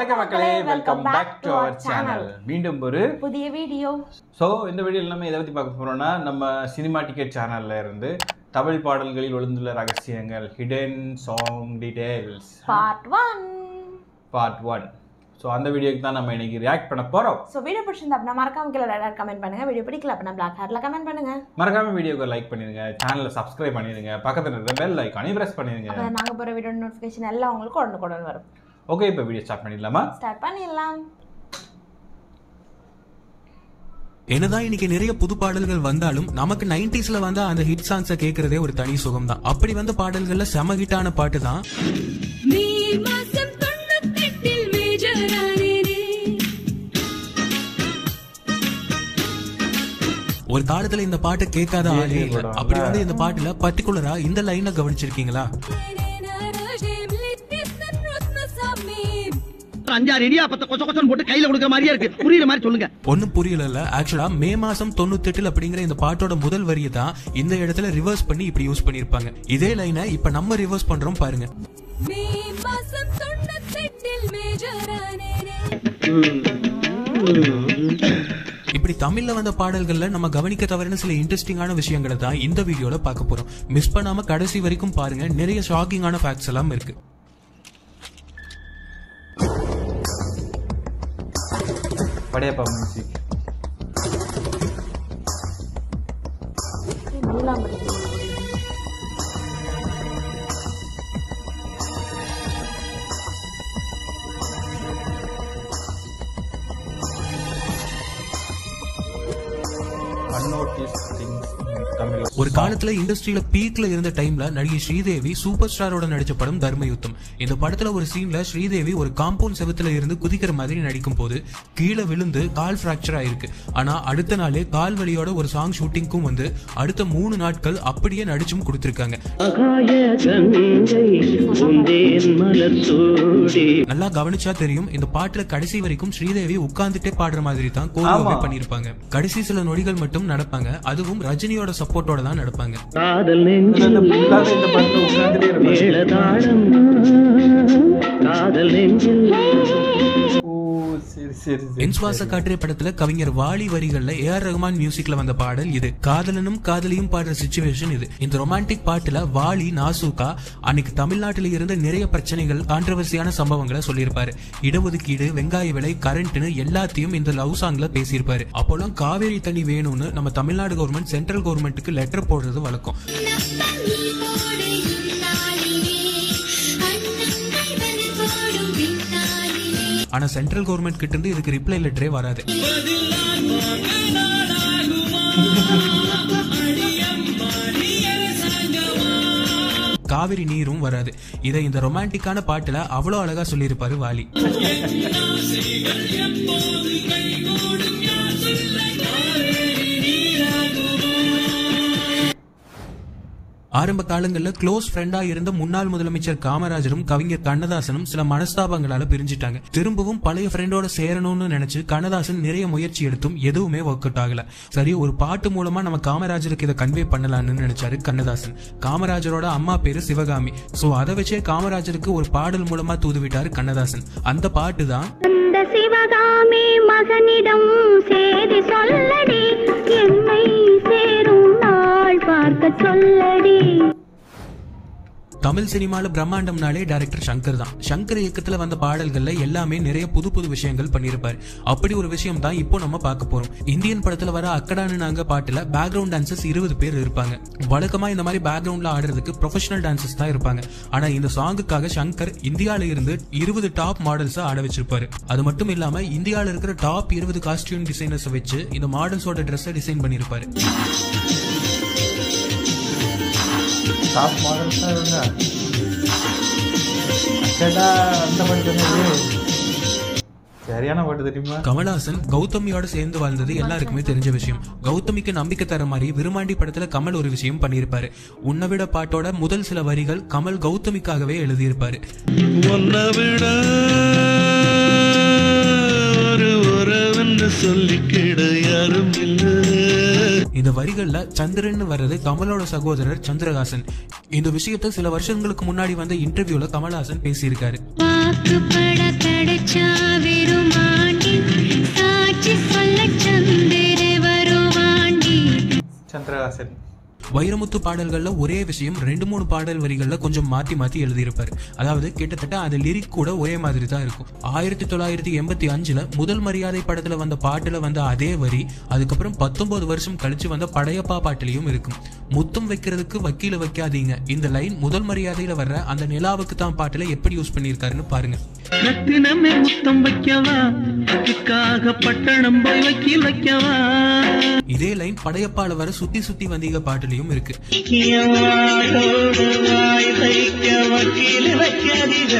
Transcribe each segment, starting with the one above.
வணக்கம் மக்களே welcome back to our channel மீண்டும் ஒரு புதிய வீடியோ ஸோ இந்த வீடியோவில் நம்ம எதை பற்றி பார்க்க போகிறோம்னா நம்ம சினிமா டிக்கெட் சேனல்ல இருந்து தமிழ் பாடல்களில் ஒளிந்துள்ள ரகசியங்கள் hidden song details part one part one so அந்த வீடியோக்கு தான் நம்ம இன்னைக்கு ரியாக்ட் பண்ண போகிறோம் ஸோ வீடியோ பிடிச்சிருந்தா அப்படின்னா மறக்காம கீழே ரெட் கமெண்ட் பண்ணுங்க வீடியோ பிடிக்கல அப்படின்னா பிளாக் ஹேர்ல கமெண்ட் பண்ணுங்க மறக்காம வீடியோக்கு லைக் பண்ணிடுங்க சேனலை சப்ஸ்கிரைப் பண்ணிடுங்க பக்கத்தில் இருக்கிற பெல் ஐக்கானையும் ப்ரெஸ் பண்ணிடுங்க அப்போ நாங்க போற வீடியோ நோட்டிஃபிகேஷன் எல்லாம் உங்களுக்கு உடனுக்குடன் வரும் ஓகே இப்போ வீடியோ ஸ்டார்ட் பண்ணிடலாமா ஸ்டார்ட் பண்ணிடலாம் என்னதான் இன்னைக்கு நிறைய புது பாடல்கள் வந்தாலும் நமக்கு நைன்டிஸ்ல வந்த அந்த ஹிட் சாங்ஸ கேக்குறதே ஒரு தனி சுகம் தான் அப்படி வந்த பாடல்கள்ல செம ஹிட்டான பாட்டு தான் மே மாசம் தொண்ணூத்தெட்டில் மேஜரானேனே ஒரு காலத்துல இந்த பாட்டு கேட்காத ஆளே இல்ல அப்படி வந்து இந்த பாட்டுல பர்டிகுலரா இந்த லைனை கவனிச்சிருக்கீங்களா அஞ்சாறு இடியாப்பத்தை கொச்ச கொச்சன்னு போட்டு கையில கொடுக்குற மாதிரியே இருக்கு புரியுற மாதிரி சொல்லுங்க ஒன்னும் புரியல ஆக்சுவலா மே மாசம் தொண்ணூத்தெட்டுல அப்படிங்கிற இந்த பாட்டோட முதல் வரியை தான் இந்த இடத்துல ரிவர்ஸ் பண்ணி இப்படி யூஸ் பண்ணிருப்பாங்க இதே லைனை இப்ப நம்ம ரிவர்ஸ் பண்றோம் பாருங்க மே மாசம் தொண்ணூத்தெட்டில் மேஜரானேனே இப்படி தமிழ்ல வந்த பாடல்கள்ல நம்ம கவனிக்க தவறின சில இன்ட்ரெஸ்டிங்கான விஷயங்களை தான் இந்த வீடியோல பார்க்க போறோம் மிஸ் பண்ணாம கடைசி வரைக்கும் பாருங்க நிறைய ஷாக்கிங்கான ஃபேக்ட்ஸ் எல்லாம் இருக்கு Padayappa music Neelambari unnoticed things Tamil ஒரு காலத்துல இண்டஸ்ட்ரியில பீக்ல இருந்த டைம்ல நடிகை ஸ்ரீதேவி சூப்பர் ஸ்டாரோட நடிச்ச படம் தர்மயுத்தம் இந்த படத்துல ஒரு சீன்ல ஸ்ரீதேவி ஒரு காம்பவுண்ட் செவத்துல இருந்து குதிக்கிற மாதிரி நடிக்கும் போது கீழே விழுந்து கால் பிராக்சர் ஆயிருக்கு ஆனா அடுத்த நாளே கால் வலியோட ஒரு சாங் ஷூட்டிங்க்கும் வந்து அடுத்த மூணு நாட்கள் அப்படியே நடிச்சும் கொடுத்திருக்காங்க ஆகாய கங்கை உந்தேன் மலர் சூடி நல்லா கவனிச்சா தெரியும் இந்த பாட்டுல கடைசி வரைக்கும் ஸ்ரீதேவி உட்கார்ந்துட்டே பாடுற மாதிரி தான் கோரியோவே ஆமா. பண்ணிருப்பாங்க கடைசி சில நொடிகள் மட்டும் நடப்பாங்க அதுவும் ரஜினியோட சப்போர்ட்டோட தான் நடப்பாங்க காதல் இந்த நெஞ்சில் ஃபுல்லாவே இந்த பாட்டுல உட்கார்ந்துட்டே இருப்பாரு. மேளதாளம் காதல் நெஞ்சில் ஓ சரி சரி சரி என் சுவாச காற்றே படத்துல கவிஞர் வாலி வரிகள்ல ஏ ஆர் ரஹ்மான் மியூசிக்ல வந்த பாடல் இது காதலனும் காதலியும் பாடுற சுச்சுவேஷன் இது இந்த ரொமான்டிக் பாட்டுல வாலி நாசூகா அன்னைக்கு தமிழ்நாட்டில இருந்த நிறைய பிரச்சனைகள் கான்ட்ரவர்சியான சம்பவங்களை சொல்லியிருப்பாரு இடஒதுக்கீடு வெங்காய விலை கரண்ட்னு எல்லாத்தையும் இந்த லவ் சாங்ல பேசியிருப்பாரு அப்போலாம் காவேரி தண்ணி வேணும்னு நம்ம தமிழ்நாடு கவர்மெண்ட் சென்ட்ரல் கவர்மெண்ட்டுக்கு லெட்டர் போடுறது வழக்கம் ஆனா சென்ட்ரல் கவர்மெண்ட் கிட்ட இருந்து இதுக்கு ரிப்ளை லெட்டரே வராது காவிரி நீரும் வராது இதை இந்த ரொமான்டிக்கான பாட்டுல அவ்வளவு அழகா சொல்லியிருப்பாரு வாலி ஆரம்ப காலங்கள்ல க்ளோஸ் ஃப்ரெண்டா இருந்த முன்னாள் முதலமைச்சர் காமராஜரும் கவிஞர் கண்ணதாசனும் சில மனஸ்தாபங்களால பிரிஞ்சிட்டாங்க திரும்பவும் பழைய ஃப்ரெண்டோட சேரணும்னு நினைச்சு கண்ணதாசன் நிறைய முயற்சி எடுத்தும் எதுவுமே ஒர்க் அவுட் ஆகல சரி ஒரு பாட்டு மூலமா நம்ம காமராஜருக்கு இதை கன்வே பண்ணலாம்னு நினைச்சாரு கண்ணதாசன் காமராஜரோட அம்மா பேரு சிவகாமி சோ அதை வச்சே காமராஜருக்கு ஒரு பாடல் மூலமா தூதுவிட்டாரு கண்ணதாசன் அந்த பாட்டு தான் அந்த சிவகாமி மகனிடம் சேதி சொல்லடி என்னை சேரும் நாள் பார்க்க சொல்லடி தமிழ் சினிமால பிரம்மாண்டம்னாலே டைரக்டர் சங்கர் தான் சங்கர் இயக்கத்துல வந்த பாடல்கள்ல எல்லாமே நிறைய புது புது விஷயங்கள் பண்ணியிருப்பாரு அப்படி ஒரு விஷயம் தான் இப்போ நம்ம பார்க்க போறோம் இந்தியன் படத்துல வர அக்கடானு நாங்க பாட்டுல பேக்ரவுண்ட் டான்சர்ஸ் இருபது பேர் இருப்பாங்க வழக்கமா இந்த மாதிரி பேக்ரவுண்ட்ல ஆடுறதுக்கு ப்ரொஃபஷனல் டான்சர்ஸ் தான் இருப்பாங்க ஆனா இந்த சாங்குக்காக சங்கர் இந்தியால இருந்து இருபது டாப் மாடல்ஸ் ஆட வச்சிருப்பாரு அது மட்டும் இல்லாம இந்தியால இருக்கிற டாப் இருபது காஸ்டியூம் டிசைனர்ஸ் வச்சு இந்த மாடல்ஸோட ட்ரெஸ்ஸை டிசைன் பண்ணியிருப்பாரு டாப் மாடல்ஸ் தான் இவங்க அச்சடா அந்த பாட்டு சொன்னது சரியான பாட்டு தெரியுமா கமல்ஹாசன் கௌதமியோட சேர்ந்து வாழ்ந்தது எல்லாருக்குமே தெரிஞ்ச விஷயம் கௌதமிக்கு நம்பிக்கை தர மாதிரி விருமாண்டி படத்துல கமல் ஒரு விஷயம் பண்ணியிருப்பாரு உன்னை விட பாட்டோட முதல் சில வரிகள் கமல் கௌதமிக்காகவே எழுதியிருப்பாரு உன்னை விட ஒரு உறவுன்னு சொல்லிக்கிட யாரும் இல்லை இந்த வரிகள்ல சந்திரன் வர்றது கமலோட சகோதரர் சந்திரஹாசன் இந்த விஷயத்த சில வருஷங்களுக்கு முன்னாடி வந்த இன்டர்வியூல கமல்ஹாசன் பேசியிருக்காரு வாக்குப்பட வச்சா வெறுமாண்டி சாட்சி சொல்ல சந்திர வருவாண்டி சந்திரஹாசன் வைரமுத்து பாடல்கள்ல ஒரே விஷயம் ரெண்டு மூணு பாடல் வரிகள்ல கொஞ்சம் மாத்தி மாத்தி எழுதியிருப்பாரு அதாவது கிட்டத்தட்ட அது லிரிக் கூட ஒரே மாதிரி தான் இருக்கும் ஆயிரத்தி தொள்ளாயிரத்தி எண்பத்தி அஞ்சுல முதல் மரியாதை படத்துல வந்த பாட்டுல வந்த அதே வரி அதுக்கப்புறம் பத்தொன்பது வருஷம் கழிச்சு வந்த படையப்பா பாட்டுலயும் இருக்கும் முத்தம் வைக்கிறதுக்கு வக்கீல வைக்காதீங்க இந்த லைன் முதல் மரியாதையில வர்ற அந்த நிலாவுக்கு தான் பாட்டுல எப்படி யூஸ் பண்ணியிருக்காருன்னு பாருங்க ரத்தினமே முத்தம் வைக்கவா அதுக்காக பட்டணம் போய் வக்கீல் வைக்கவா இதே லைன் படையப்பால வர சுத்தி சுத்தி வந்தீங்க பாட்டுலயும் இருக்கு கியவாயோடு வாய் வைக்க வக்கீல் வைக்காதீங்க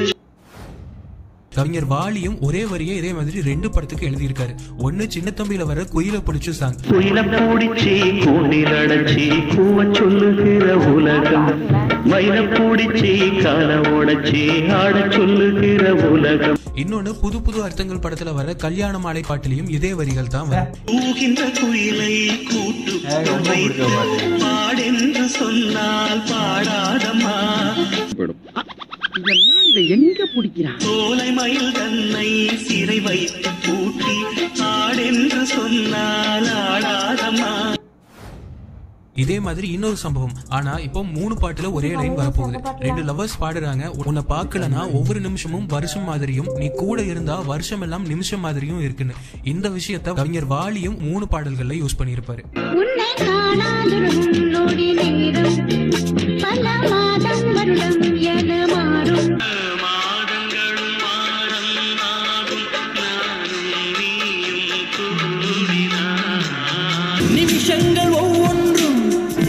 கவிஞர் வாலியும் ஒரே வரியை இதே மாதிரி ரெண்டு படத்துக்கு எழுதியிருக்காரு ஒன்னு சின்ன தம்பியில வர குயில பிடிச்சு சாங் குயில பூடிச்சி கூண்டில் அடைச்சி கூவ சொல்லுகிற உலகம் மயில பூடிச்சி கால உடைச்சி ஆட சொல்லுகிற உலகம் இன்னொன்னு புது புது அர்த்தங்கள் படத்துல வர கல்யாண மாலை பாட்டிலையும் இதே வரிகள் தான் வரும் பூகின்ற குயிலை கூட்டு எனக்கு ரொம்ப பிடிச்ச பாட்டு பாடென்று சொன்னால் பாடாதம்மா இதெல்லாம் இதை எங்க பிடிக்கிறான் சோலை மயில் தன்னை சிறை வைத்து பூட்டி ஆடென்று சொன்னால் ஆடாதம்மா இதே மாதிரி இன்னொரு சம்பவம் ஆனா இப்போ மூணு பாட்டுல ஒரே லைன் வரப்போகுது ரெண்டு லவர்ஸ் பாடுறாங்க உன்னை பார்க்கலனா ஒவ்வொரு நிமிஷமும் வருஷம் மாதிரியும் நீ கூட இருந்தா வருஷம் எல்லாம் நிமிஷம் மாதிரியும் இருக்குன்னு இந்த விஷயத்த கவிஞர் வாலியும் மூணு பாடல்கள்ல யூஸ் பண்ணியிருப்பாரு உன்னை காணாதொரு நொடி நேரம் பல மாதம் வருடம் என மாறும் மாதங்களும் மாறம் ஆகும் நானும் நீயும் கூடினான் நிமிஷங்கள் ஒவ்வொன்றும்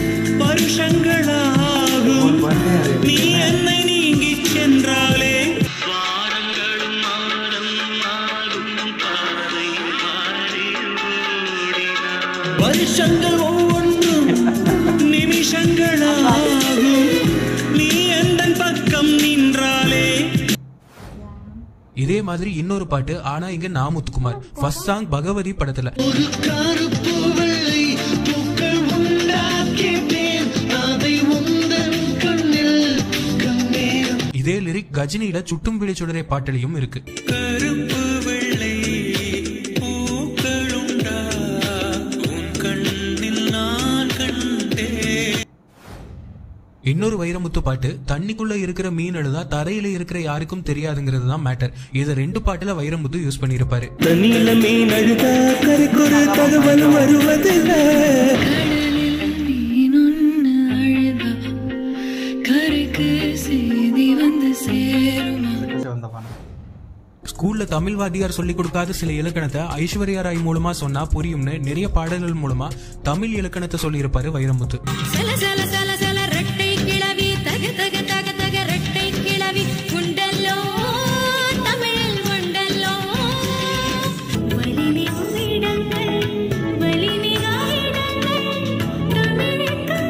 வருஷங்களாகும் நீ என்னை நீங்கி சென்றாலே வாரங்களும் மாறம் ஆகும் பாதை மாறி ஓடினான் வருஷங்கள் ஒவ்வொன்றும் நிமிஷங்களாகும் நீ எந்த பக்கம் நின்றாலே இதே மாதிரி இன்னொரு பாட்டு ஆனா இங்க நாமுத்துக்குமார் ஃபர்ஸ்ட் சாங் பகவதி படத்துல ஒரு கருப்பு வெள்ளை பூக்கள் உண்டாக்கிட்டேன் அதை உந்தன் கண்ணில் கண்டேன் இதே லிரிக் கஜினியில சுட்டும் விழி சுடரை பாட்டிலையும் இருக்கு கருப்பு வெள்ளை பூக்கள் உண்டா உன் கண்ணில் நான் கண்டேன் இன்னொரு வைரமுத்து பாட்டு தண்ணிக்குள்ள இருக்கிற மீன் அழுதா தரையில இருக்கிற யாருக்கும் தெரியாதுங்கிறது தான் மேட்டர் இதை ரெண்டு பாட்டுல வைரமுத்து யூஸ் பண்ணியிருப்பாரு தண்ணியில மீன் அழுதா கருக்கொரு தகவல் வருவதில்லை கடலில் மீனொன்னு அழுதா கரைக்கு செய்தி வந்து சேருமா வந்த பாடம் ஸ்கூல்ல தமிழ் வாத்தியார் சொல்லி கொடுக்காத சில இலக்கணத்தை ஐஸ்வர்யா ராய் மூலமா சொன்னா புரியும்னு நிறைய பாடல்கள் மூலமா தமிழ் இலக்கணத்தை சொல்லியிருப்பாரு வைரமுத்து சல சல சல சல ரெட்டை கிளவி தக தக தக தக ரெட்டை கிளவி உண்டல்லோ தமிழில் உண்டல்லோ வலிமிகு இடங்கள் வலிமிகா இடங்கள் தமிழுக்கு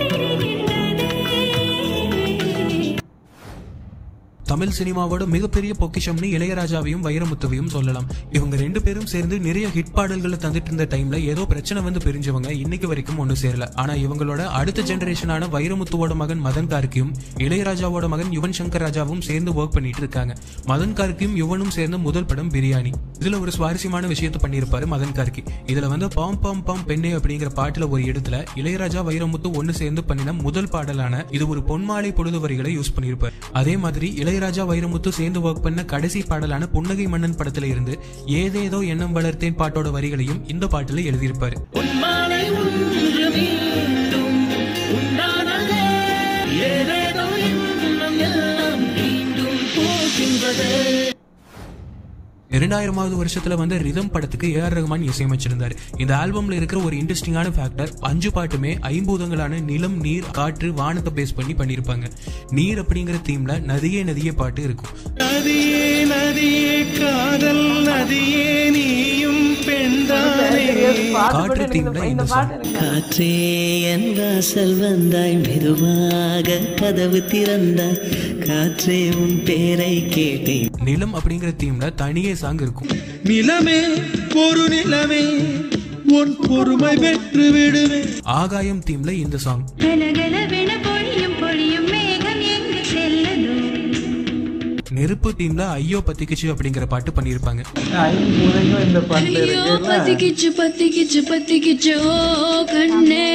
தெரிகின்றதே தமிழ் சினிமாவோட மிகப்பெரிய பொக்கிஷம்னு இளையராஜாவையும் வைரமுத்துவையும் சொல்லலாம் இவங்க ரெண்டு பேரும் சேர்ந்து நிறைய ஹிட் பாடல்களை தந்துட்டு இருந்த டைம்ல ஏதோ பிரச்சனை வந்து பிரிஞ்சவங்க இன்னைக்கு வரைக்கும் ஒண்ணு சேரல ஆனா இவங்களோட அடுத்த ஜெனரேஷனான வைரமுத்துவோட மகன் மதன் கார்கியும் இளையராஜாவோட மகன் யுவன் சங்கர் ராஜாவும் சேர்ந்து ஒர்க் பண்ணிட்டு இருக்காங்க மதன் கார்கியும் யுவனும் சேர்ந்த முதல் படம் பிரியாணி இதுல ஒரு சுவாரஸ்யமான விஷயத்தை பண்ணியிருப்பாரு மதன் கார்கி இதுல வந்து பாம் பாம் பாம் பெண்ணே அப்படிங்கிற பாட்டுல ஒரு இடத்துல இளையராஜா வைரமுத்து ஒன்னு சேர்ந்து பண்ணின முதல் பாடலான இது ஒரு பொன்மாலை பொழுது வரிகளை யூஸ் பண்ணியிருப்பார் அதே மாதிரி இளையராஜா வைரமுத்து சேர்ந்து ஒர்க் பண்ண கடைசி பாடலான புன்னகை மன்னன் படத்துல இருந்து ஏதேதோ எண்ணம் வளர்த்தேன் பாட்டோட வரிகளையும் இந்த பாட்டுல எழுதியிருப்பாரு உன்மாலை ஒன்று மீண்டும் உண்டானதே ஏதேதோ எண்ணம் எல்லாம் மீண்டும் போகின்றதே இரண்டாயிரமாவது வருஷத்துல வந்த ரிதம் படத்துக்கு ஏ ஆர் ரஹ்மான் இசையமைச்சிருந்தாரு இந்த ஆல்பம்ல இருக்கிற ஒரு இன்ட்ரெஸ்டிங்கான ஃபேக்டர் அஞ்சு பாட்டுமே ஐம்பூதங்களான நிலம் நீர் காற்று வானத்தை பேஸ் பண்ணி பண்ணியிருப்பாங்க நீர் அப்படிங்கிற தீம்ல நதியே நதியே பாட்டு இருக்கும் நதியே நதியே காதல் நதியே நீயும் பெண்தானே காற்று தீம்ல இந்த சாங் காற்றே என் வாசல் வந்தாய் மெதுவாக கதவு திறந்தாய் காற்றே உன் பேரை கேட்டேன் நிலம் அப்படிங்கிற தீம்ல தனியே சாங் இருக்கும் நிலமே ஒரு நிலமே உன் பொறுமை பெற்று விடுவேன் ஆகாயம் தீம்ல இந்த சாங் கலகலவென பொழியும் பொழியும் மேகம் எங்கு செல்லதோ நெருப்பு டீம்ல ஐயோ பத்திக்குச்சு அப்படிங்கிற பாட்டு பண்ணியிருப்பாங்க ஐம்பதுக்கும் இந்த பாட்டுல ஐயோ இருக்குல்ல பத்திக்கிச்சு பத்திக்கிச்சு பத்திக்கிச்சு ஓ கண்ணே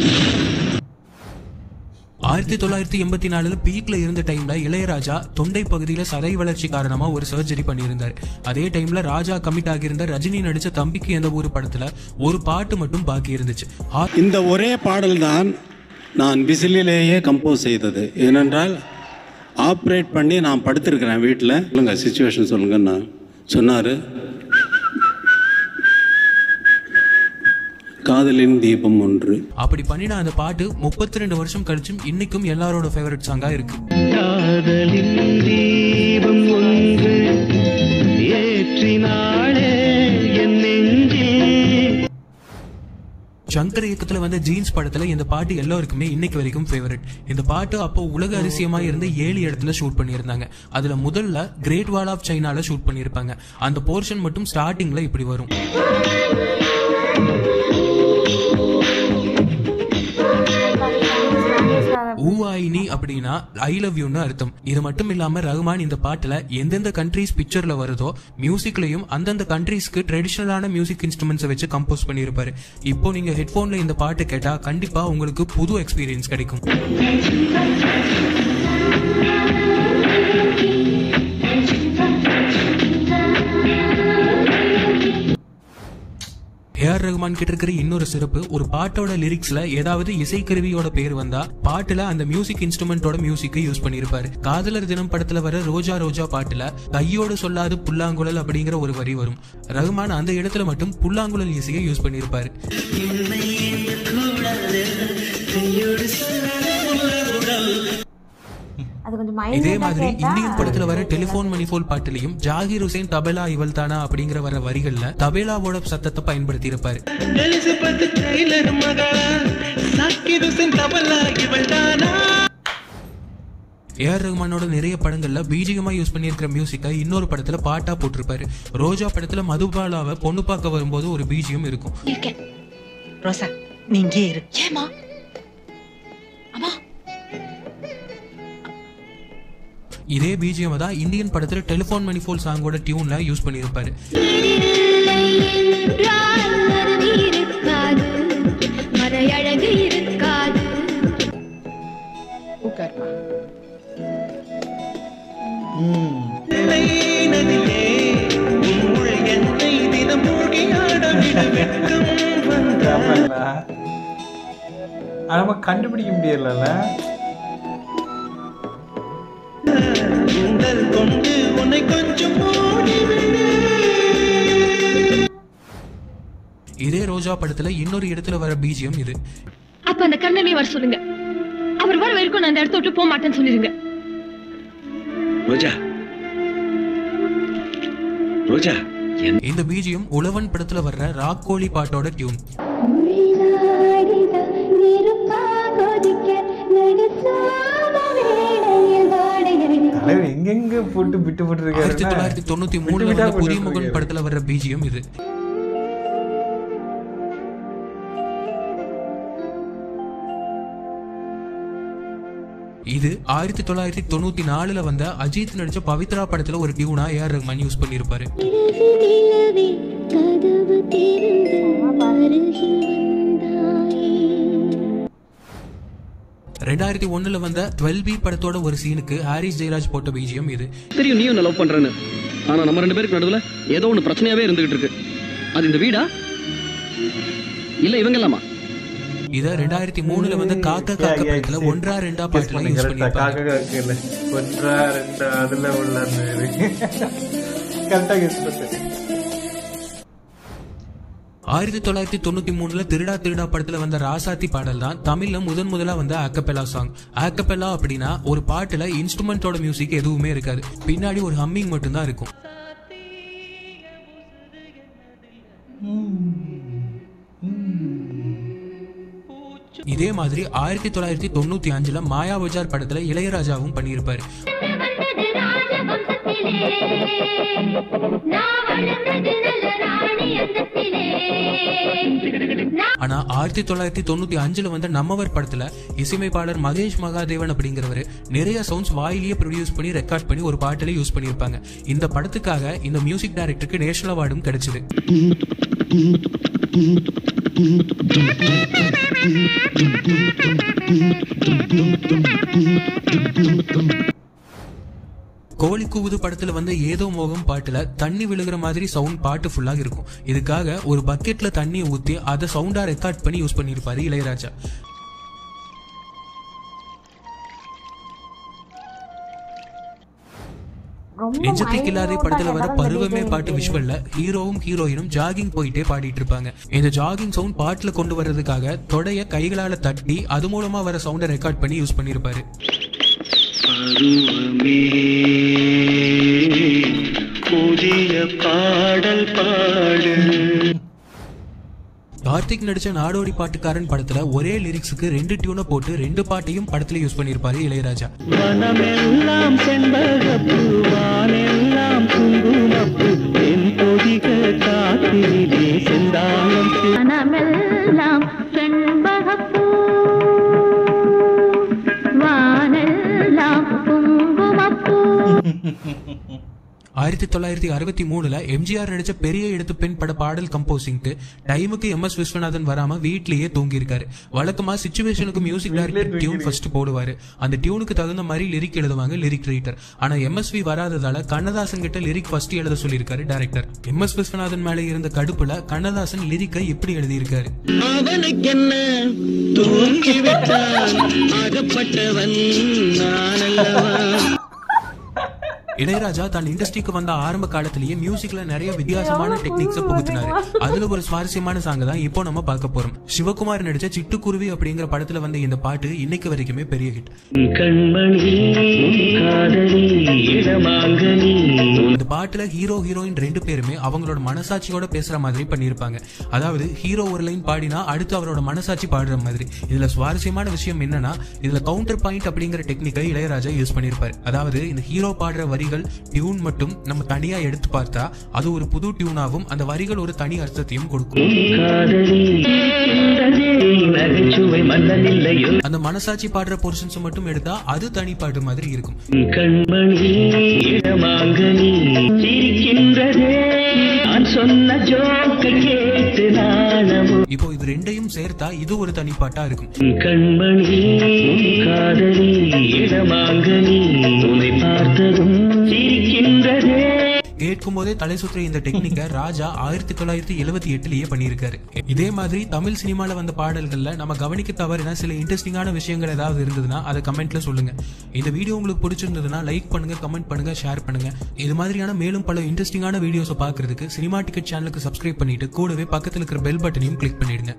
ஆயிரத்தி தொள்ளாயிரத்தி எண்பத்தி நாலுல பீக்ல இருந்த டைம்ல இளையராஜா தொண்டை பகுதியில சதை வளர்ச்சி காரணமா ஒரு சர்ஜரி பண்ணியிருந்தார் அதே டைம்ல ராஜா கமிட் ஆகியிருந்த ரஜினி நடிச்ச தம்பிக்கு எந்த ஒரு படத்துல ஒரு பாட்டு மட்டும் பாக்கி இருந்துச்சு ஆ- இந்த ஒரே பாடல்தான் நான் விசிலிலேயே கம்போஸ் செய்தது ஏனென்றால் ஆப்ரேட் பண்ணி நான் படுத்திருக்கிறேன் வீட்டில் சொல்லுங்க சுச்சுவேஷன் சொல்லுங்கன்னு சொன்னார் காதலின் தீபம் ஒன்று அப்படி பண்ணின அந்த பாட்டு முப்பத்தி ரெண்டு வருஷம் கழிச்சும் இன்னைக்கும் எல்லாரோட ஃபேவரட் சாங்கா இருக்கு காதலின் தீபம் ஒன்று ஏற்றினாளே என் நெஞ்சில் சங்கர் இயக்கத்துல வந்த ஜீன்ஸ் படத்துல இந்த பாட்டு எல்லாருக்குமே இன்னைக்கு வரைக்கும் ஃபேவரட் இந்த பாட்டு அப்போ உலக அதிசயமா இருந்து ஏழு இடத்துல ஷூட் பண்ணியிருந்தாங்க அதுல முதல்ல கிரேட் வால் ஆஃப் சைனால ஷூட் பண்ணியிருப்பாங்க அந்த போர்ஷன் மட்டும் ஸ்டார்டிங்ல இப்படி வரும் ஊவாயினி அப்படின்னா ஐ லவ் யூன்னு அர்த்தம் இது மட்டும் இல்லாம ரகுமான் இந்த பாட்டுல எந்தெந்த கண்ட்ரீஸ் பிக்சர்ல வருதோ மியூசிக்லயும் அந்தந்த கண்ட்ரீஸ்க்கு ட்ரெடிஷனலான மியூசிக் இன்ஸ்ட்ருமெண்ட்ஸை வச்சு கம்போஸ் பண்ணியிருப்பாரு இப்போ நீங்க ஹெட்போன்ல இந்த பாட்டு கேட்டா கண்டிப்பா உங்களுக்கு புது எக்ஸ்பீரியன்ஸ் கிடைக்கும் ஏஆர் ரகுமான் கிட்ட இருக்கிற இன்னொரு சிறப்பு ஒரு பாட்டோட லிரிக்ஸ்ல ஏதாவது இசைக்கருவியோட பேர் வந்தா பாட்டுல அந்த மியூசிக் இன்ஸ்ட்ருமெண்டோட மியூசிக்கை யூஸ் பண்ணிருப்பாரு காதலர் தினம் படத்துல வர ரோஜா ரோஜா பாட்டுல கையோடு சொல்லாது புல்லாங்குழல் அப்படிங்கிற ஒரு வரி வரும் ரகுமான் அந்த இடத்துல மட்டும் புல்லாங்குழல் இசையை யூஸ் பண்ணிருப்பாரு அது கொஞ்சம் இதே மைண்ட் மாதிரி இந்தியன் படத்துல வர டெலிபோன் மணிபோல் பாட்டுலயும் ஜாகிர் ஹுசேன் தபேலா இவள் தானா அப்படிங்கிற வர வரிகள்ல தபேலாவோட சத்தத்தை பயன்படுத்தி இருப்பாரு எலிசபெத் டெய்லர் மகளா சாக்கிர் ஹுசேன் தபலா இவள்தானா ஏஆர் ரஹ்மானோட நிறைய படங்கள்ல பீஜிகமா யூஸ் பண்ணியிருக்கிற மியூசிக்கை இன்னொரு படத்துல பாட்டா போட்டிருப்பாரு ரோஜா படத்துல மதுபாலாவை பொண்ணு பார்க்க வரும்போது ஒரு பீஜியம் இருக்கும் இருக்கேன் ரோசா நீ இங்கே இரு ஏமா அம்மா இதே பிஜிஎம் தான் இந்தியன் படத்துல டெலிபோன் மணிஃபோல் சாங்கோட டியூன்ல யூஸ் பண்ணியிருப்பாரு இருக்காது மறையழகு இருக்காது உட்காருமா வெள்ளை நதியே உள் என்னை தினம் மூழ்கி ஆடவிட வெட்கம் வந்தா ஆமாங்களா? ஆனா நம்ம கண்டுபிடிக்க முடியலல்ல உங்கள் கொண்டு உன்னை கொஞ்சம் மூடிவிடு இதே ரோஜா படத்துல இன்னொரு இடத்துல வர பிஜிஎம் இது அப்ப அந்த கண்ணனை வர சொல்லுங்க அவர் வர வரைக்கும் நான் அந்த இடத்த விட்டு போக மாட்டேன்னு சொல்லிருங்க ரோஜா ரோஜா இந்த பிஜிஎம் உழவன் படத்துல வர்ற ராக் கோழி பாட்டோட டியூன் தலைவர் எங்கெங்க போட்டு விட்டு போட்டு ஆயிரத்தி இருக்காரு தொள்ளாயிரத்தி தொண்ணூத்தி மூணுல வந்த புதிய முகன் படத்துல வர்ற பிஜிஎம் இது இது ஆயிரத்தி தொள்ளாயிரத்தி தொண்ணூத்தி நாலுல வந்த அஜித் நடிச்ச பவித்ரா படத்துல ஒரு டியூனா ஏஆர் ரஹ்மான் யூஸ் பண்ணியிருப்பாரு ரெண்டாயிரத்தி ஒண்ணுல வந்த டுவெல் பி படத்தோட ஒரு சீனுக்கு ஹாரிஸ் ஜெயராஜ் போட்ட பிஜிஎம் இது தெரியும் நீயும் லவ் பண்றேன்னு ஆனா நம்ம ரெண்டு பேருக்கு நடுவுல ஏதோ ஒண்ணு பிரச்சனையாவே இருந்துகிட்டு இருக்கு அது இந்த வீடா இல்ல இவங்க எல்லாமா இத ரெண்டாயிரத்தி மூணுல வந்த காக்கா காக்கா படத்துல ஒன்றா ரெண்டா பாட்டுல யூஸ் பண்ணியிருப்பாரு காக்க ஒன்றா ரெண்டா அதுல உள்ள கரெக்டா கெஸ் பண்ணேன் ஆயிரத்தி தொள்ளாயிரத்தி தொண்ணூத்தி மூணுல திருடா திருடா படத்துல வந்த ராசாத்தி பாடல் தான் தமிழ்ல முதன் முதலா வந்த ஆக்கப்பெல்லா சாங் ஆக்கப்பெல்லா அப்படின்னா ஒரு பாட்டுல இன்ஸ்ட்ருமெண்டோட மியூசிக் எதுவுமே இருக்காது பின்னாடி ஒரு ஹம்மிங் மட்டும்தான் இருக்கும் இதே மாதிரி ஆயிரத்தி தொள்ளாயிரத்தி தொண்ணூத்தி அஞ்சுல மாயா பஜார் படத்துல இளையராஜாவும் பண்ணியிருப்பாரு வந்தது ராஜவம்சத்தில் அந்தத்திலே நான் வளர்ந்தது நல்ல ராணி அந்தத்திலே ஆனா ஆயிரத்தி தொள்ளாயிரத்தி தொண்ணூத்தி அஞ்சுல வந்த நம்மவர் படத்துல இசையமைப்பாளர் மகேஷ் மகாதேவன் அப்படிங்கிறவரு நிறைய சவுண்ட்ஸ் வாயிலேயே ப்ரொடியூஸ் பண்ணி ரெக்கார்ட் பண்ணி ஒரு பாட்டிலே யூஸ் பண்ணியிருப்பாங்க இந்த படத்துக்காக இந்த மியூசிக் டைரக்டருக்கு நேஷனல் அவார்டும் கிடைச்சது கோழி கூவுது படத்துல வந்த ஏதோ மோகம் பாட்டுல தண்ணி விழுகிற மாதிரி சவுண்ட் பாட்டு ஃபுல்லா இருக்கும் இதுக்காக ஒரு பக்கெட்ல தண்ணி ஊத்தி அதை சவுண்டா ரெக்கார்ட் பண்ணி யூஸ் பண்ணியிருப்பாரு இளையராஜா ரொம்ப நெஞ்சத்துக்கு இல்லாத படத்துல வர minute ஆ பருவமே இந்த பாட்டு design விஷுவல்ல ஹீரோவும் ஹீரோயினும் ஜாகிங் போயிட்டே பாடிட்டு இருப்பாங்க இந்த ஜாகிங் சவுண்ட் பாட்டுல கொண்டு வர்றதுக்காக தொடைய கைகளால தட்டி அது மூலமா வர சவுண்டை ரெக்கார்ட் பண்ணி யூஸ் பண்ணியிருப்பாரு பருவமே புதிய பாடல் பாடு கார்த்திக் நடிச்ச நாடோடி பாட்டுக்காரன் படத்துல ஒரே லிரிக்ஸுக்கு ரெண்டு டியூனை போட்டு ரெண்டு பாட்டையும் படத்துல யூஸ் பண்ணியிருப்பாரு இளையராஜா வனமெல்லாம் செண்பகப்பூ வானெல்லாம் குங்குமப்பூ என் பொதிக காத்திலே செந்தாழம் பூ. மனமெல்லாம் செண்பகப்பூ வானெல்லாம் குங்குமப்பூ ஆயிரத்தி தொள்ளாயிரத்தி அறுபத்தி மூணுல எம்ஜிஆர் நடிச்ச பெரிய எடுத்து பெண் பட பாடல் கம்போசிங்க்கு டைமுக்கு எம் எஸ் விஸ்வநாதன் வராம வீட்லயே தூங்கியிருக்காரு வழக்கமா சுச்சுவேஷனுக்கு மியூசிக் டைரக்டர் டியூன் ஃபர்ஸ்ட் போடுவாரு அந்த டியூனுக்கு தகுந்த மாதிரி லிரிக் எழுதுவாங்க லிரிக் ரைட்டர் ஆனா எம்எஸ்வி வராததால கண்ணதாசன் கிட்ட லிரிக் ஃபர்ஸ்ட் எழுத சொல்லியிருக்காரு டைரக்டர் எம் எஸ் விஸ்வநாதன் மேல இருந்த கடுப்புல கண்ணதாசன் லிரிக்கை இப்படி எழுதியிருக்காரு அவனுக்கென்ன தூங்கிவிட்டான் அகப்பட்டவன் நான் அல்லவா இளையராஜா தன் இண்டஸ்ட்ரிக்கு வந்த ஆரம்ப காலத்திலேயே மியூசிக்ல நிறைய வித்தியாசமான டெக்னிக்ஸை புகுத்தினாரு அதுல ஒரு சுவாரஸ்யமான சாங் தான் இப்போ நம்ம பார்க்க போறோம் சிவகுமார் நடிச்ச சிட்டுக்குருவி அப்படிங்கிற படத்துல வந்த இந்த பாட்டு இன்னைக்கு வரைக்குமே பெரிய ஹிட் கண்மணி உன் காதலி இடமாங்கனி இந்த பாட்டுல ஹீரோ ஹீரோயின் ரெண்டு பேருமே அவங்களோட மனசாட்சியோட பேசுற மாதிரி பண்ணியிருப்பாங்க அதாவது ஹீரோ ஒரு லைன் பாடினா அடுத்து அவரோட மனசாட்சி பாடுற மாதிரி இதுல சுவாரஸ்யமான விஷயம் என்னன்னா இதுல கவுண்டர் பாயிண்ட் அப்படிங்கிற டெக்னிக்கை இளையராஜா யூஸ் பண்ணியிருப்பாரு அதாவது இந்த ஹீரோ பாடுற வரிகள் டியூன் மட்டும் நம்ம தனியா எடுத்து பார்த்தா அது ஒரு புது டியூனாவும் அந்த வரிகள் ஒரு தனி அர்த்தத்தையும் கொடுக்கும் காதலி இருக்கின்றதே, நகைச்சுவை மன்னன் இல்லையோ அந்த மனசாட்சி பாடுற போர்ஷன்ஸ் மட்டும் எடுத்தா அது தனி பாட்டு மாதிரி இருக்கும் கண்மணி இடமாங்கனி சிரிக்கின்றதே நான் சொன்ன ஜோக்கை கேட்டு நாணமோ இப்போ இது ரெண்டையும் சேர்த்தா இது ஒரு தனி பாட்டா இருக்கும் கண்மணி உன் காதலி இடமாங்கனி உன்னை பார்த்ததும் சிரிக்கின்றதே கேட்கும் போதே தலை சுற்ற இந்த டெக்னிக்கை ராஜா ஆயிரத்தி தொள்ளாயிரத்தி எழுபத்தி எட்டுலயே பண்ணியிருக்காரு இதே மாதிரி தமிழ் சினிமால வந்த பாடல்கள்ல நம்ம கவனிக்க தவறின சில இன்ட்ரெஸ்டிங்கான விஷயங்கள் ஏதாவது இருந்ததுன்னா அதை கமெண்ட்ல சொல்லுங்க இந்த வீடியோ உங்களுக்கு பிடிச்சிருந்ததுன்னா லைக் பண்ணுங்க கமெண்ட் பண்ணுங்க ஷேர் பண்ணுங்க இது மாதிரியான மேலும் பல இன்ட்ரெஸ்டிங்கான வீடியோஸை பார்க்கிறதுக்கு சினிமா டிக்கெட் சேனலுக்கு சப்ஸ்கிரைப் பண்ணிட்டு கூடவே பக்கத்துல இருக்கிற பெல் பட்டனையும் கிளிக் பண்ணிடுங்க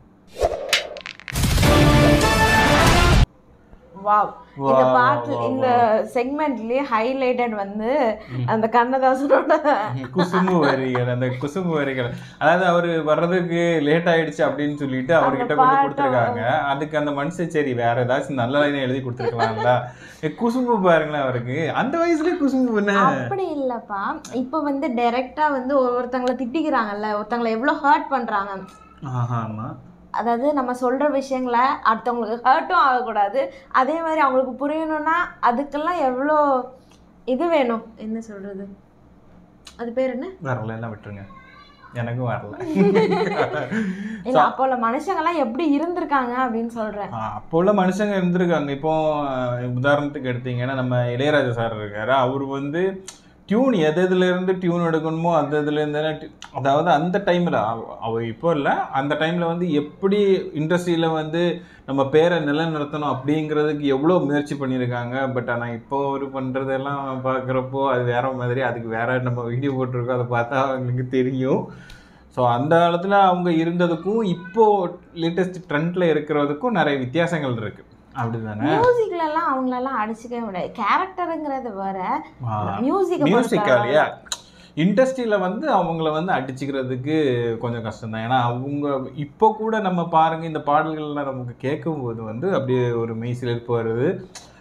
வாவ் இந்த Wow, பாட்டு wow, இந்த செக்மெண்ட்லயே ஹைலைட்டட் வந்து அந்த கண்ணதாசனோட குசும்பு வரிகள் அந்த குசும்பு வரிகள் அதாவது அவரு வர்றதுக்கு லேட் ஆயிடுச்சு அப்படின்னு சொல்லிட்டு அவர்கிட்ட கொஞ்சம் பாட்டை கொடுத்துருக்காங்க அதுக்கு அந்த மனுஷன் சரி வேற ஏதாச்சும் நல்ல லைனை எழுதி கொடுத்துருக்கலாம்ல ஏ, குசும்பு பாருங்களேன் அவருக்கு அந்த வயசுலயே குசும்பு பண்ண அப்படி இல்லப்பா இப்போ வந்து டைரக்டா வந்து ஒருத்தங்களை திட்டிக்கிறாங்கல்ல ஒருத்தங்களை எவ்வளவு ஹர்ட் பண்றாங்க ஆஹா ஆமா அதாவது நம்ம சொல்ற விஷயங்களை அடுத்தவங்களுக்கு ஹர்ட்டும் ஆகக்கூடாது அதே மாதிரி அவங்களுக்கு புரியணும்னா அதுக்கெல்லாம் எவ்வளோ இது வேணும் என்ன சொல்றது அது பேர் என்ன வரல எல்லாம் விட்டுருங்க எனக்கும் வரல இல்ல அப்போ உள்ள மனுஷங்கெல்லாம் எப்படி இருந்திருக்காங்க அப்படின்னு சொல்றேன் ஆ, அப்போ உள்ள மனுஷங்க இருந்திருக்காங்க இப்போ அஹ், உதாரணத்துக்கு எடுத்தீங்கன்னா நம்ம இளையராஜா சார் இருக்காரு அவர் வந்து டியூன் எது எதுல இருந்து டியூன் எடுக்கணுமோ அந்த இதுல இருந்து அதாவது அந்த டைம்ல அவர் இப்போ இல்லை அந்த டைம்ல வந்து எப்படி இண்டஸ்ட்ரியில வந்து நம்ம பேரை நிலைநிறுத்தணும் அப்படிங்கிறதுக்கு எவ்வளோ முயற்சி பண்ணியிருக்காங்க பட் ஆனால் இப்போ ஒரு பண்ணுறதெல்லாம் பார்க்குறப்போ அது வேற மாதிரி அதுக்கு வேற நம்ம வீடியோ போட்டிருக்கோம் அதை பார்த்தா அவங்களுக்கு தெரியும் ஸோ அந்த காலத்தில் அவங்க இருந்ததுக்கும் இப்போ லேட்டஸ்ட் ட்ரெண்டில் இருக்கிறதுக்கும் நிறைய வித்தியாசங்கள் இருக்கு அப்படிதானே மியூசிக்ல எல்லாம் அவங்களெல்லாம் அடிச்சுக்கவே முடியாது கேரக்டருங்கிறது வேற மியூசிக் மியூசிக்காலியா இண்டஸ்ட்ரியில் வந்து அவங்கள வந்து அடிச்சுக்கிறதுக்கு கொஞ்சம் கஷ்டம் தான் ஏன்னா அவங்க இப்போ கூட நம்ம பாருங்க இந்த பாடல்கள்லாம் நமக்கு கேட்கும்போது வந்து அப்படியே ஒரு மெய்சிலிருப்பு வருது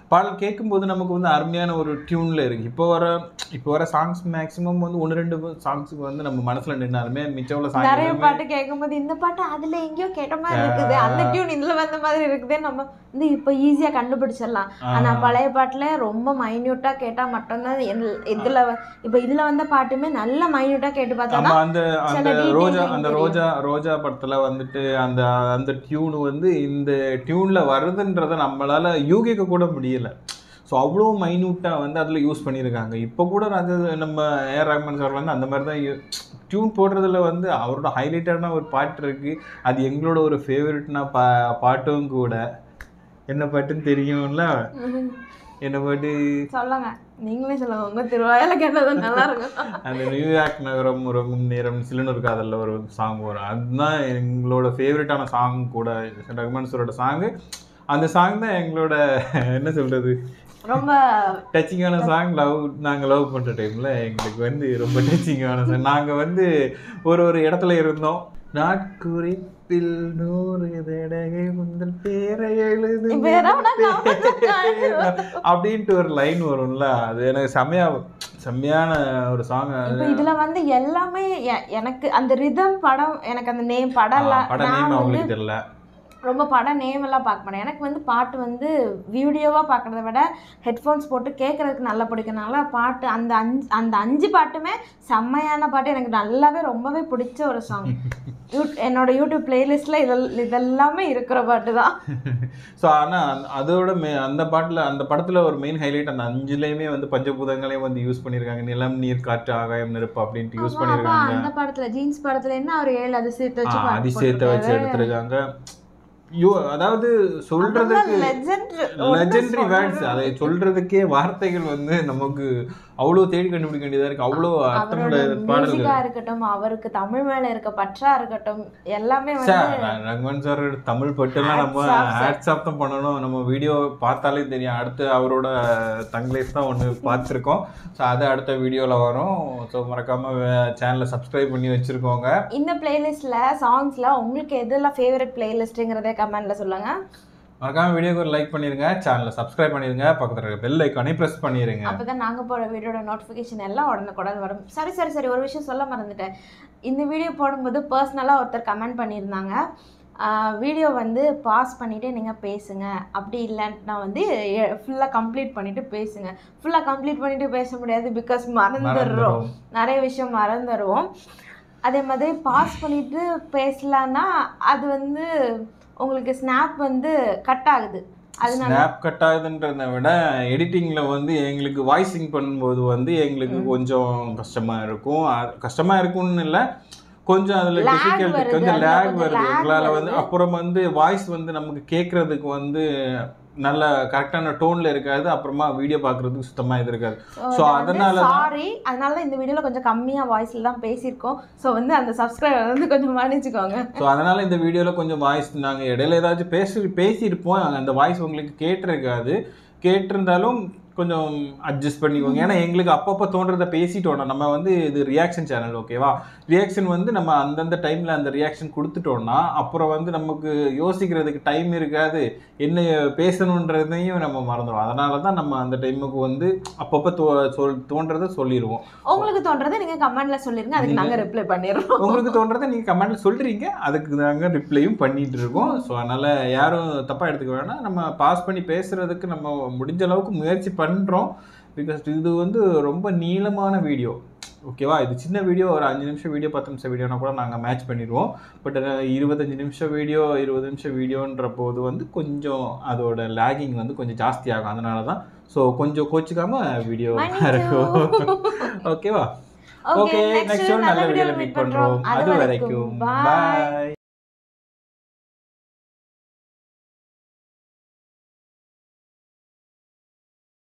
பாடல் கேட்கும்போது நமக்கு வந்து அருமையான ஒரு டியூனில் இருக்குது இப்போ வர இப்போ வர சாங்ஸ் மேக்ஸிமம் வந்து ஒன்று ரெண்டு சாங்ஸுக்கு வந்து நம்ம மனசில் நின்னாலுமே மிச்சம் உள்ள சாங் நிறைய பாட்டு கேட்கும்போது இந்த பாட்டு அதுல எங்கேயோ கேட்ட மாதிரி இருக்குது அந்த டியூன் இதுல வந்த மாதிரி இருக்குதே நம்ம வந்து இப்போ ஈஸியா கண்டுபிடிச்சிடலாம் ஆனா பழைய பாட்டுல ரொம்ப மைன்யூட்டா கேட்டா மட்டும்தான் எல்- இதுல வ- இப்போ இதுல வந்த பாட்டுமே நல்ல மைன்யூட்டா கேட்டு நம்ம பார்த்தா அந்த அந்த சில detail ரோஜா எனக்கு அந்த தெரியும். ரோஜா ரோஜா படத்துல வந்துட்டு அந்த அந்த டியூன் வந்து இந்த டியூன்ல வருதுன்றத நம்மளால யூகிக்க கூட முடியல ஸோ அவ்வளோ மைன்யூட்டாக வந்து அதில் யூஸ் பண்ணியிருக்காங்க இப்போ கூட அது நம்ம ஏஆர் ரஹ்மான் சார் வந்து அந்த மாதிரி தான் டியூன் போடுறதுல வந்து அவரோட ஹைலைட்டான ஒரு பாட்டு இருக்குது அது எங்களோட ஒரு ஃபேவரட்னா பா பாட்டும் கூட என்ன பாட்டுன்னு தெரியும்ல என்ன பாட்டு சொல்லுங்க நீங்களே சொல்லுங்க உங்க திருவாயில கேட்டது நல்லா இருக்கும் அந்த நியூயார்க் நகரம் உறங்கும் நேரம் சிலுனூர் காதலில் ஒரு சாங் வரும் அதுதான் எங்களோட ஃபேவரட்டான சாங் கூட ரகுமான் சாரோட சாங்கு அந்த சாங் தான் எங்களோட என்ன சொல்கிறது ரொம்ப டச்சிங்கான சாங் லவ் நாங்கள் லவ் பண்ணுற டைமில் எங்களுக்கு வந்து ரொம்ப டச்சிங்கான சாங் நாங்கள் வந்து ஒரு ஒரு இடத்துல இருந்தோம் நாட்குறிப்பில் நூறு தடவை உங்கள் பேரை எழுது இப்ப யாராவது நான் அப்படின்ட்டு ஒரு லைன் வரும்ல அது எனக்கு செம்மையா செம்மையான ஒரு சாங் இப்போ இதுல வந்து எல்லாமே எ- எனக்கு அந்த ரிதம் படம் எனக்கு அந்த நேம் படம் எல்லாம் பட நான் நேம் வந்து அவங்களுக்கு தெரியல ரொம்ப படம் நேம் எல்லாம் பார்க்க மாட்டேன் எனக்கு வந்து பாட்டு வந்து வீடியோவாக பார்க்குறத விட ஹெட்ஃபோன்ஸ் போட்டு கேட்குறதுக்கு நல்லா பிடிக்கனால பாட்டு அந்த அஞ்சு அந்த அஞ்சு பாட்டுமே செம்மையான பாட்டு எனக்கு நல்லாவே ரொம்பவே பிடிச்ச ஒரு சாங் யூ என்னோட யூடியூப் பிளேலிஸ்ட்டில் இதெல் இதெல்லாமே இருக்கிற பாட்டு தான் ஸோ ஆனால் அதோட மே அந்த பாட்டில் அந்த படத்தில் ஒரு மெயின் ஹைலைட் அந்த அஞ்சுலேயுமே வந்து பஞ்சபூதங்களையும் வந்து யூஸ் பண்ணியிருக்காங்க நிலம் நீர் காற்று ஆகாயம் நெருப்பு அப்படின்ட்டு யூஸ் அப்பா, பண்ணியிருக்காங்க அந்த படத்துல ஜீன்ஸ் படத்துல என்ன அவர் ஏழு அதிசயத்தை வச்சு ஆ, பாட்டு அதிசயத்தை வச்சு போட்டிருக்காரு. எடுத்திருக்காங்க யோ அதாவது சொல்றதுக்கு legend. லெஜெண்டரி ஒண்ணும் வேர்ட்ஸ் அதை சொல்றதுக்கே வார்த்தைகள் வந்து நமக்கு அவ்வளோ தேடி கண்டுபிடிக்க வேண்டியதா இருக்கு அவ்வளோ அர்த்தமுள்ள அவரோட பாடல்கள் மியூசிக்கா இருக்கட்டும் அவருக்கு தமிழ் மேல இருக்க பற்றா இருக்கட்டும் எல்லாமே சார் வந்து ரகுமான் சார் தமிழ் பட்டுலாம் நம்ம Hats off, sir. Hats off தான் பண்ணணும் நம்ம வீடியோ பார்த்தாலே தெரியும் அடுத்து அவரோட தங்கிலேஸ் தான் ஒன்று பார்த்துருக்கோம் ஸோ அது அடுத்த வீடியோவில் வரும் ஸோ மறக்காமல் சேனலை சப்ஸ்கிரைப் பண்ணி வச்சுருக்கோங்க இந்த பிளேலிஸ்ட்ல சாங்ஸ்ல உங்களுக்கு எதெல்லாம் ஃபேவரட் பிளேலிஸ்ட்டுங்கிறதே கமெண்ட்ல சொல்லுங்க மறக்காம வீடியோக்கு ஒரு லைக் பண்ணிருங்க சேனலை சப்ஸ்கிரைப் பண்ணிருங்க பக்கத்துல இருக்க பெல் ஐக்கானே ப்ரெஸ் பண்ணிருங்க அப்பதான் நாங்க போற வீடியோட நோட்டிஃபிகேஷன் எல்லாம் உடனுக்குடன் வரும் சரி சரி சரி ஒரு விஷயம் சொல்ல மறந்துட்டேன் இந்த வீடியோ போடும்போது பர்சனலாக ஒருத்தர் கமெண்ட் பண்ணியிருந்தாங்க வீடியோ வந்து பாஸ் பண்ணிவிட்டு நீங்கள் பேசுங்க அப்படி இல்லைன்னா வந்து ஃபுல்லாக கம்ப்ளீட் பண்ணிவிட்டு பேசுங்க ஃபுல்லாக கம்ப்ளீட் பண்ணிவிட்டு பேச முடியாது பிகாஸ் மறந்துடுறோம் மறந்துடும். நிறைய விஷயம் மறந்துடுவோம் அதே மாதிரி பாஸ் பண்ணிவிட்டு பேசலான்னா அது வந்து உங்களுக்கு ஸ்னாப் வந்து கட் ஆகுது அதனால ஸ்னாப் கட் ஆகுதுன்றதை விட எடிட்டிங்ல வந்து எங்களுக்கு வாய்ஸிங் பண்ணும்போது வந்து எங்களுக்கு கொஞ்சம் கஷ்டமா இருக்கும் அது கஷ்டமா இருக்கும்னு இல்லை கொஞ்சம் அதுல Lag டிஃபிகல்ட்டி வருது, கொஞ்சம் அதுல லேக் கொஞ்சம் வருது lag எங்களால் வந்து வருது. அப்புறம் வந்து வாய்ஸ் வந்து நமக்கு கேட்கறதுக்கு வந்து நல்ல கரெக்டான டோன்ல இருக்காது அப்புறமா வீடியோ பார்க்கறதுக்கு சுத்தமா இது இருக்காது ஸோ அதனால தான் சாரி அதனால தான் இந்த வீடியோல கொஞ்சம் கம்மியா வாய்ஸ்ல தான் பேசியிருக்கோம் ஸோ வந்து அந்த சப்ஸ்கிரைபர் வந்து கொஞ்சம் மன்னிச்சுக்கோங்க ஸோ அதனால இந்த வீடியோவில் கொஞ்சம் வாய்ஸ் நாங்கள் இடையில ஏதாச்சும் பேசி பேசியிருப்போம் அந்த வாய்ஸ் உங்களுக்கு கேட்டிருக்காது கேட்டிருந்தாலும் கொஞ்சம் அட்ஜஸ்ட் பண்ணிக்கோங்க ஏன்னா எங்களுக்கு அப்பப்போ தோன்றதை பேசிட்டோம்னா நம்ம வந்து இது ரியாக்ஷன் சேனல் ஓகேவா ரியாக்ஷன் வந்து நம்ம அந்தந்த டைமில் அந்த ரியாக்ஷன் கொடுத்துட்டோம்னா அப்புறம் வந்து நமக்கு யோசிக்கிறதுக்கு டைம் இருக்காது என்ன பேசணுன்றதையும் நம்ம மறந்துடும் அதனால தான் நம்ம அந்த டைமுக்கு வந்து அப்பப்போ தோ சொல் தோன்றதை சொல்லிடுவோம் உங்களுக்கு தோன்றதை நீங்க கமெண்ட்ல சொல்லிருங்க அதுக்கு நாங்க ரிப்ளை பண்ணிடுறோம் உங்களுக்கு தோன்றதை நீங்கள் கமெண்ட்ல சொல்கிறீங்க அதுக்கு நாங்கள் ரிப்ளையும் பண்ணிட்டு இருக்கோம் ஸோ அதனால் யாரும் தப்பாக எடுத்துக்க வேணாம் நம்ம பாஸ் பண்ணி பேசுகிறதுக்கு நம்ம முடிஞ்ச அளவுக்கு முயற்சி பண்ணுறோம் பிகாஸ் இது வந்து ரொம்ப நீளமான வீடியோ ஓகேவா இது சின்ன வீடியோ ஒரு அஞ்சு நிமிஷம் வீடியோ பத்து நிமிஷம் வீடியோனா கூட நாங்கள் மேட்ச் பண்ணிடுவோம் பட் இருபத்தஞ்சு நிமிஷம் வீடியோ இருபது நிமிஷம் வீடியோன்ற போது வந்து கொஞ்சம் அதோட லேகிங் வந்து கொஞ்சம் ஜாஸ்தி ஆகும் அதனால தான் ஸோ கொஞ்சம் கோச்சிக்காம வீடியோ இருக்கும் ஓகேவா ஓகே நெக்ஸ்ட் நல்ல வீடியோவில் மீட் பண்ணுறோம் அது வரைக்கும் பாய்